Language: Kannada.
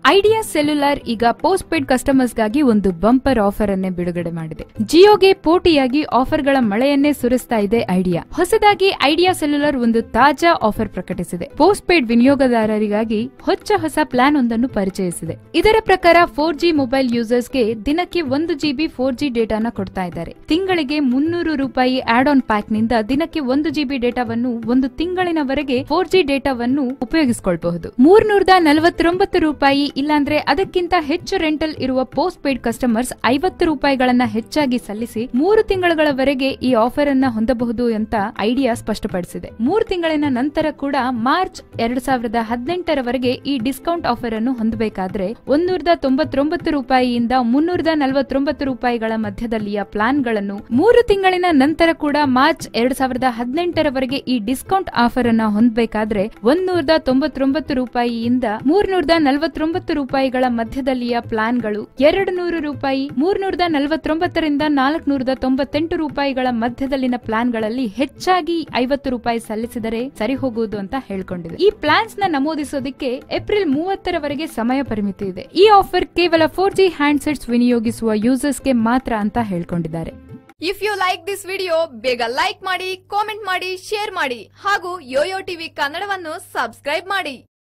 ಐಡಿಯಾ ಸೆಲ್ಯುಲಾರ್ ಈಗ ಪೋಸ್ಟ್ ಪೇಡ್ ಕಸ್ಟಮರ್ಸ್ಗಾಗಿ ಒಂದು ಬಂಪರ್ ಆಫರ್ ಅನ್ನೇ ಬಿಡುಗಡೆ ಮಾಡಿದೆ ಜಿಯೋಗೆ ಪೋಟಿಯಾಗಿ ಆಫರ್ಗಳ ಮಳೆಯನ್ನೇ ಸುರಿಸ್ತಾ ಇದೆ ಐಡಿಯಾ ಹೊಸದಾಗಿ ಐಡಿಯಾ ಸೆಲ್ಯುಲಾರ್ ಒಂದು ತಾಜಾ ಆಫರ್ ಪ್ರಕಟಿಸಿದೆ ಪೋಸ್ಟ್ ಪೇಡ್ ವಿನಿಯೋಗದಾರರಿಗಾಗಿ ಹೊಚ್ಚ ಹೊಸ ಪ್ಲಾನ್ ಒಂದನ್ನು ಪರಿಚಯಿಸಿದೆ ಇದರ ಪ್ರಕಾರ ಫೋರ್ ಜಿ ಮೊಬೈಲ್ ಯೂಸರ್ಸ್ಗೆ ದಿನಕ್ಕೆ ಒಂದು ಜಿಬಿ ಫೋರ್ ಜಿ ಡೇಟಾನ ಕೊಡ್ತಾ ಇದ್ದಾರೆ ತಿಂಗಳಿಗೆ ಮುನ್ನೂರು ರೂಪಾಯಿ ಆಡ್ ಆನ್ ಪ್ಯಾಕ್ ನಿಂದ ದಿನಕ್ಕೆ ಒಂದು ಜಿಬಿ ಡೇಟಾವನ್ನು ಒಂದು ತಿಂಗಳಿನವರೆಗೆ ಫೋರ್ ಜಿ ಡೇಟಾವನ್ನು ಉಪಯೋಗಿಸಿಕೊಳ್ಳಬಹುದು ಮೂರ್ನೂರದ ನಲವತ್ತೊಂಬತ್ತು ರೂಪಾಯಿ ಇಲ್ಲಾಂದ್ರೆ ಅದಕ್ಕಿಂತ ಹೆಚ್ಚು ರೆಂಟಲ್ ಇರುವ ಪೋಸ್ಟ್ ಪೇಡ್ ಕಸ್ಟಮರ್ಸ್ ಐವತ್ತು ರೂಪಾಯಿಗಳನ್ನ ಹೆಚ್ಚಾಗಿ ಸಲ್ಲಿಸಿ ಮೂರು ತಿಂಗಳುಗಳವರೆಗೆ ಈ ಆಫರ್ ಅನ್ನ ಹೊಂದಬಹುದು ಅಂತ ಐಡಿಯಾ ಸ್ಪಷ್ಟಪಡಿಸಿದೆ ಮೂರು ತಿಂಗಳಿನ ನಂತರ ಕೂಡ ಮಾರ್ಚ್ ಎರಡ್ ಸಾವಿರದ ಹದಿನೆಂಟರವರೆಗೆ ಈ ಡಿಸ್ಕೌಂಟ್ ಆಫರ್ ಅನ್ನು ಹೊಂದಬೇಕಾದ್ರೆ ಒಂದೂರದ ತೊಂಬತ್ತೊಂಬತ್ತು ರೂಪಾಯಿಯಿಂದ ಮುನ್ನೂರದ ನಲವತ್ತೊಂಬತ್ತು ರೂಪಾಯಿಗಳ ಮಧ್ಯದಲ್ಲಿಯ ಪ್ಲಾನ್ಗಳನ್ನು ಮೂರು ತಿಂಗಳಿನ ನಂತರ ಕೂಡ ಮಾರ್ಚ್ ಎರಡ್ ಸಾವಿರದ ಹದಿನೆಂಟರವರೆಗೆ ಈ ಡಿಸ್ಕೌಂಟ್ ಆಫರ್ ಅನ್ನ ಹೊಂದಬೇಕಾದ್ರೆ ಒಂದೂರದ ತೊಂಬತ್ತೊಂಬತ್ತು ರೂಪಾಯಿಯಿಂದ ಮೂರ್ನೂರದ ನಲವತ್ತೊಂಬತ್ತು ರೂಪಾಯಿಗಳ ಮಧ್ಯದಲ್ಲಿಯ ಪ್ಲಾನ್ಗಳು ಎರಡು ನೂರು ರೂಪಾಯಿ ಮೂರ್ನೂರದ ನಲವತ್ತೊಂಬತ್ತರಿಂದ ನಾಲ್ಕುನೂರದ ತೊಂಬತ್ತೆಂಟು ರೂಪಾಯಿಗಳ ಮಧ್ಯದಲ್ಲಿನ ಪ್ಲಾನ್ಗಳಲ್ಲಿ ಹೆಚ್ಚಾಗಿ ಐವತ್ತು ರೂಪಾಯಿ ಸಲ್ಲಿಸಿದರೆ ಸರಿ ಹೋಗುವುದು ಅಂತ ಹೇಳ್ಕೊಂಡಿದೆ ಈ ಪ್ಲಾನ್ಸ್ ನ ನಮೂದಿಸೋದಕ್ಕೆ ಏಪ್ರಿಲ್ ಮೂವತ್ತರವರೆಗೆ ಸಮಯ ಪರಿಮಿತಿ ಇದೆ ಈ ಆಫರ್ ಕೇವಲ ಫೋರ್ ಜಿ ಹ್ಯಾಂಡ್ಸೆಟ್ಸ್ ವಿನಿಯೋಗಿಸುವ ಯೂಸರ್ಸ್ಗೆ ಮಾತ್ರ ಅಂತ ಹೇಳ್ಕೊಂಡಿದ್ದಾರೆ if you like this video ಬೇಗ ಲೈಕ್ ಮಾಡಿ ಕಾಮೆಂಟ್ ಮಾಡಿ ಶೇರ್ ಮಾಡಿ ಹಾಗೂ ಯೋಯೋ ಟಿವಿ ಕನ್ನಡವನ್ನು ಸಬ್ಸ್ಕ್ರೈಬ್ ಮಾಡಿ